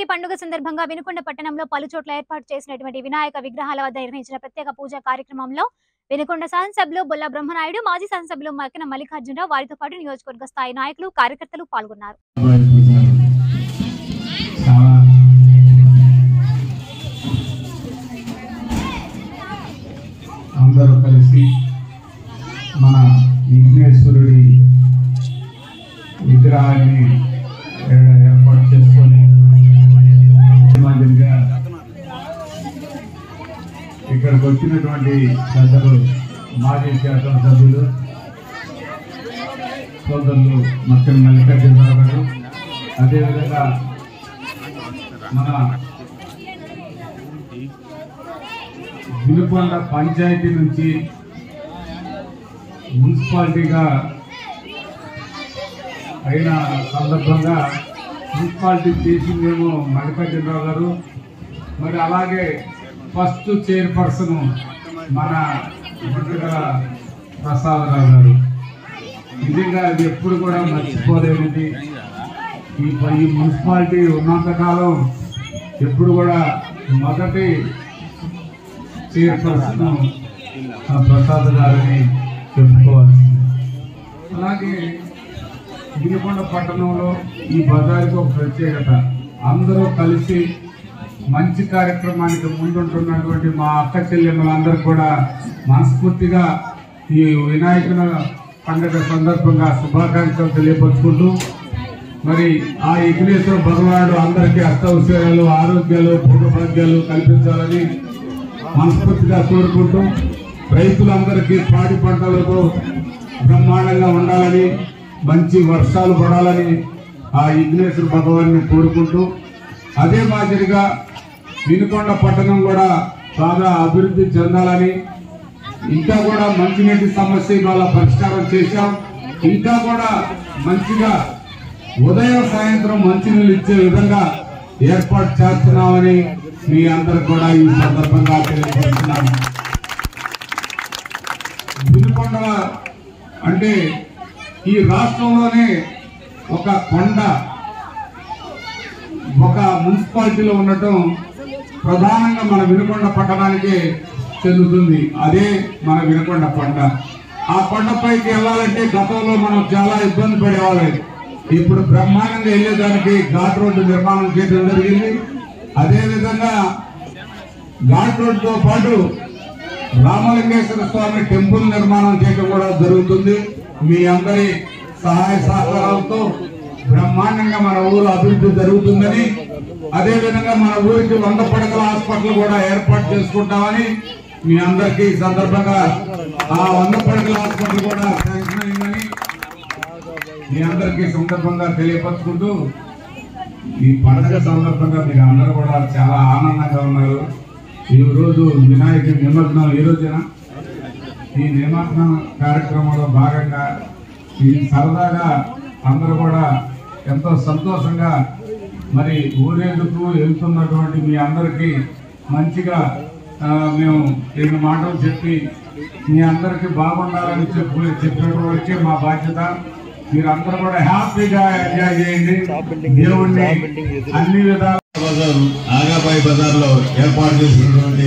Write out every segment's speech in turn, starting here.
సంక్రాంతి పండుగ సందర్భంగా వినుకొండ పట్టణంలో పలు చోట్ల ఏర్పాటు చేసినటువంటి వినాయక విగ్రహాల వద్ద నిర్వహించిన ప్రత్యేక పూజా కార్యక్రమంలో వినుకొండ శాసనసభ్యులు బొల్ల బ్రహ్మనాయుడు మాజీ శాసనసభ్యులు మక్కిన మల్లికార్జునరావు వారితో పాటు నియోజకవర్గ స్థాయి నాయకులు కార్యకర్తలు పాల్గొన్నారు చాలా అందరూ కలిసి మన విఘ్నేశ్వరుడి విగ్రహాన్ని ఏడ- ఏర్పాటు చేసుకొని మాదిరిగా ఇక్కడికి వచ్చినటువంటి పెద్దలు మాజీ శాసనసభ్యులు సోదరులు మక్కల మల్లికార్జునరావు గారు అదేవిధంగా మన వినుకొండ పంచాయతీ నుంచి మున్సిపాలిటీగా అయిన సందర్భంగా మున్సిపాలిటీ చేసిందేమో మల్లికార్జునరావు గారు మరి అలాగే ఫస్ట్ చైర్పర్సన్ మన గుంటగల ప్రసాదరావు గారు నిజంగా అది ఎప్పుడు కూడా మర్చిపోలేనిది ఈ ప- ఈ మున్సిపాలిటీ ఉన్నంతకాలం ఎప్పుడు కూడా మొదటి చైర్పర్సన్ ఆ ప్రసాద్ గారిని చెప్పుకోవాల్సింది అలాగే గిరికొండ పట్టణంలో ఈ బజార్కి ఒక ప్రత్యేకత అందరూ కలిసి మంచి కార్యక్రమానికి ముందుంటున్నటువంటి మా అక్క చెల్లెమ్మలందరూ కూడా మనస్ఫూర్తిగా ఈ వినాయకుల పండుగ సందర్భంగా శుభాకాంక్షలు తెలియపరుచుకుంటూ మరి ఆ విఘ్నేశ్వర భగవానుడు అందరికీ అష్టౌశ్వర్యాలు ఆరోగ్యాలు భోగభాగ్యాలు కల్పించాలని మనస్ఫూర్తిగా కోరుకుంటూ రైతులందరికీ పాడి పంటలతో బ్రహ్మాండంగా ఉండాలని మంచి వర్షాలు పడాలని ఆ విఘ్నేశ్వర భగవాన్ని కోరుకుంటూ అదే మాదిరిగా వినుకొండ పట్టణం కూడా బాగా అభివృద్ధి చెందాలని ఇంకా కూడా మంచినీటి సమస్య ఇవాళ పరిష్కారం చేశాం ఇంకా కూడా మంచిగా ఉదయం సాయంత్రం మంచినీళ్ళు ఇచ్చే విధంగా ఏర్పాటు చేస్తున్నామని మీ అందరికి కూడా ఈ సందర్భంగా తెలియజేస్తున్నాను వినుకొండ అంటే ఈ రాష్ట్రంలోనే ఒక కొండ ఒక మున్సిపాలిటీలో ఉండటం ప్రధానంగా మన వినుకొండ పట్టణానికి చెందుతుంది అదే మన వినుకొండ కొండ ఆ కొండపైకి వెళ్ళాలంటే గతంలో మనం చాలా ఇబ్బంది పడేవాళ్ళం ఇప్పుడు బ్రహ్మాండంగా వెళ్ళేదానికి ఘాట్ రోడ్డు నిర్మాణం చేయడం జరిగింది అదే విధంగా ఘాట్ రోడ్డుతో పాటు రామలింగేశ్వర స్వామి టెంపుల్ నిర్మాణం చేయడం కూడా జరుగుతుంది మీ అందరి సహాయ సహకారాలతో బ్రహ్మాండంగా మన ఊరు అభివృద్ధి జరుగుతుందని అదే విధంగా మన ఊరికి వంద పడకల హాస్పిటల్ కూడా ఏర్పాటు చేసుకుంటామని మీ అందరికీ ఈ సందర్భంగా ఆ వంద పడకల హాస్పిటల్ కూడా శాంక్షన్ అయిందని మీ అందరికీ సందర్భంగా తెలియపరచుకుంటూ ఈ పండుగ సందర్భంగా మీరు అందరూ కూడా చాలా ఆనందంగా ఉన్నారు ఈ రోజు వినాయక నిమగ్నం ఈ రోజున ఈ నిమగ్నం కార్యక్రమంలో భాగంగా ఈ సరదాగా అందరూ కూడా ఎంతో సంతోషంగా మరి ఊరేగుతూ వెళ్తున్నటువంటి మీ అందరికీ మంచిగా ఆ, మేము రెండు మాటలు చెప్పి మీ అందరికీ బాగుండాలని చెప్పి చెప్పడం వచ్చే మా బాధ్యత మీరందరూ కూడా హ్యాపీగా ఎంజాయ్ చేయండి దేవుణ్ణి అన్ని విధాలు బజార్ ఆగాబాయి బజార్లో ఏర్పాటు చేసినటువంటి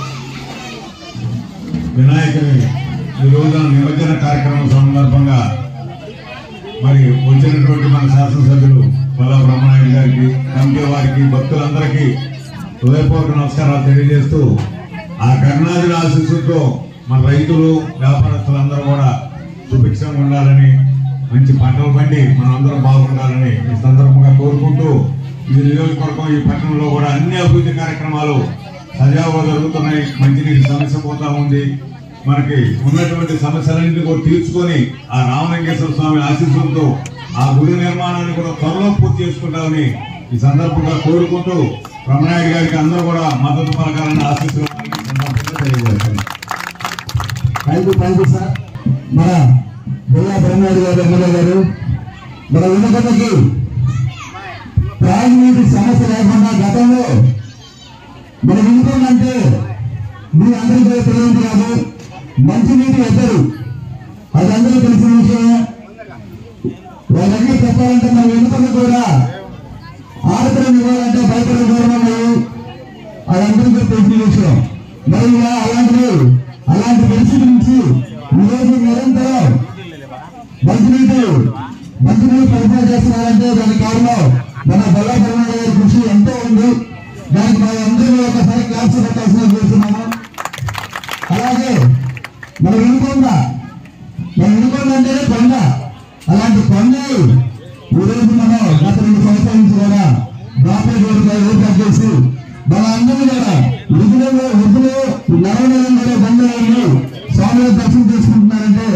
వినాయకుని ఈ రోజున నిమజ్జన కార్యక్రమం సందర్భంగా మరి వచ్చినటువంటి మన శాసనసభ్యులు వల్ల బ్రహ్మనాయుడు గారికి కమిటీ వారికి భక్తులందరికీ హృదయపూర్వక నమస్కారాలు తెలియజేస్తూ ఆ కరుణాది ఆశీస్సులతో మన రైతులు వ్యాపారస్తులందరూ కూడా సుభిక్షంగా ఉండాలని మంచి పంటలు పండి మనందరం బాగుండాలని ఈ సందర్భంగా కోరుకుంటూ ఈ నియోజకవర్గం ఈ పట్టణంలో కూడా అన్ని అభివృద్ధి కార్యక్రమాలు సజావుగా జరుగుతున్నాయి మంచినీటి సమస్య పోతా ఉంది మనకి ఉన్నటువంటి సమస్యలన్నింటినీ కూడా తీర్చుకొని ఆ రామలింగేశ్వర స్వామి ఆశీస్సులతో ఆ గుడి నిర్మాణాన్ని కూడా త్వరలో పూర్తి చేసుకుంటామని ఈ సందర్భంగా కోరుకుంటూ రమణాయుడు గారికి అందరూ కూడా మద్దతు పలకాలని ఆశీస్సులు ఈ సందర్భంగా తెలియజేస్తున్నాను thank you thank you sir మన బొల్లా బ్రహ్మాడు గారు ఎమ్మెల్యే గారు మన ఉన్నతకి త్రాగునీటి సమస్య లేకుండా గతంలో మన వినుకోండి మీ అందరికీ కూడా తెలియదు కాదు మంచినీటి ఎద్దరు అది అందరూ తెలిసిన విషయమే వాళ్ళన్నీ చెప్పాలంటే మన వెనుకలు కూడా ఆడపిల్లని ఇవ్వాలంటే భయపడే గౌరవం అదందరికీ తెలిసిన విషయం మరి ఇలా అలాంటివి అలాంటి పరిస్థితి నుంచి ఈరోజు నిరంతరం మంచినీటి మంచినీరు సరఫరా చేస్తున్నారంటే దానికి కారణం మన బల్లాపరణ గారి కృషి ఎంతో ఉంది దానికి మన అందరూ ఒకసారి క్లాస్ పెట్టాల్సిన చేస్తున్నాము అలాగే మన వినుకొండ మన వినుకొండ అంటేనే కొండ అలాంటి కొండలు ఈరోజు మనం గత రెండు సంవత్సరాల నుంచి కూడా బాపే రోడ్డుపై ఏర్పాటు చేసి మన అందరూ కూడా వృద్ధులు వృద్ధులు నరవడం కూడా బంధువులు స్వామిని దర్శనం చేసుకుంటున్నారంటే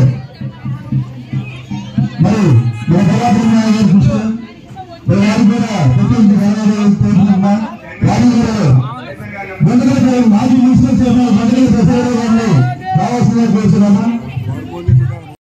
మరి మన బలాపురం గారి కృష్ణ మరి వారు కూడా ప్రతి కోరుకుంటున్నా వారు కూడా ముందుగా మాజీ మున్సిపల్ చైర్మన్ మండలి ప్రసాదరావు గారిని కావాల్సిందిగా కోరుతున్నాము